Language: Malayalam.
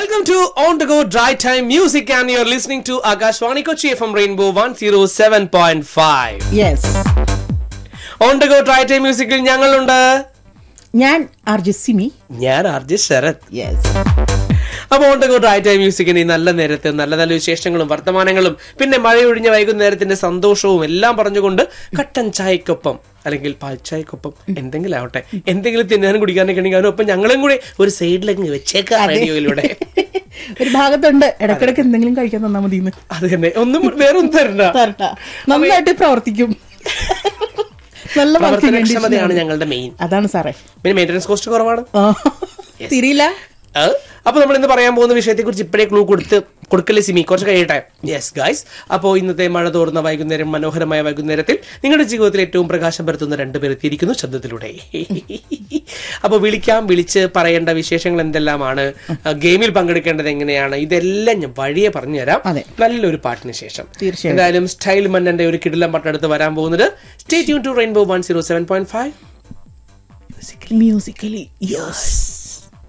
Welcome to On the Go Dry Time Music, and you're listening to Akashwani Kochi from Rainbow 107.5. Yes On the Go Dry Time Musicൽ ഞങ്ങളുണ്ട് ഞാൻ ആർ ജെ സിമി ഞാൻ ആർജി ശരത് യെസ് അപ്പോൾ on the go dry time മ്യൂസിക്കിന് ഈ നല്ല നേരത്ത് നല്ല നല്ല വിശേഷങ്ങളും വർത്തമാനങ്ങളും പിന്നെ മഴയൊഴിഞ്ഞ വൈകുന്നേരത്തിന്റെ സന്തോഷവും എല്ലാം പറഞ്ഞുകൊണ്ട് കട്ടൻ ചായക്കൊപ്പം അല്ലെങ്കിൽ പാൽ ചായക്കൊപ്പം എന്തെങ്കിലും ആവട്ടെ എന്തെങ്കിലും തിന്നാനും കുടിക്കാനൊക്കെ ഉണ്ടെങ്കിൽ അതിനൊപ്പം ഞങ്ങളും കൂടി ഒരു സൈഡിലേക്ക് വെച്ചേക്കാം റേഡിയോയിലൂടെ ഒരു ഭാഗത്തുണ്ട് ഇടക്കിടക്ക് എന്തെങ്കിലും കഴിക്കാൻ തന്നാ മതി ഇന്ന് അത് തന്നെ ഒന്നും വേറെ ഒന്നും തരണ്ട തരട്ട നന്നായിട്ട് പ്രവർത്തിക്കും നല്ല working പ്രവർത്തനക്ഷമതയാണ് condition ആണ്. ഞങ്ങളുടെ മെയിൻ അതാണ് സാറേ പിന്നെ മെയിൻ്റനൻസ് കോസ്റ്റ് കുറവാണ് ആ. തിരിയില്ല ആ, അപ്പൊ നമ്മൾ ഇന്ന് പറയാൻ പോകുന്ന വിഷയത്തെ കുറിച്ച് ഇപ്പോഴേ ക്ലൂ കൊടുത്ത് കൊടുക്കല്ലേ സിമി കുറച്ച് കഴിയട്ടെ യെസ് ഗായ്സ് അപ്പോൾ ഇന്നത്തെ മഴ തോർന്ന വൈകുന്നേരം മനോഹരമായ വൈകുന്നേരത്തിൽ നിങ്ങളുടെ ജീവിതത്തിൽ ഏറ്റവും പ്രകാശം പരത്തുന്ന രണ്ടുപേർ എത്തിയിരിക്കുന്നു ശബ്ദത്തിലൂടെ അപ്പോൾ വിളിക്കാം വിളിച്ച് പറയേണ്ട വിശേഷങ്ങൾ എന്തെല്ലാമാണ് ആ, ഗെയിമിൽ പങ്കെടുക്കേണ്ടത് എങ്ങനെയാണ് ഇതെല്ലാം ഞാൻ വഴിയെ പറഞ്ഞുതരാം അതെ. നല്ലൊരു പാട്ടിന് ശേഷം തീർച്ചയായും. എന്തായാലും സ്റ്റൈൽ മന്നന്റെ ഒരു കിടിലം പട്ടെടുത്ത് വരാൻ പോകുന്നത് stay tune to rainbow one zero seven point five musically yes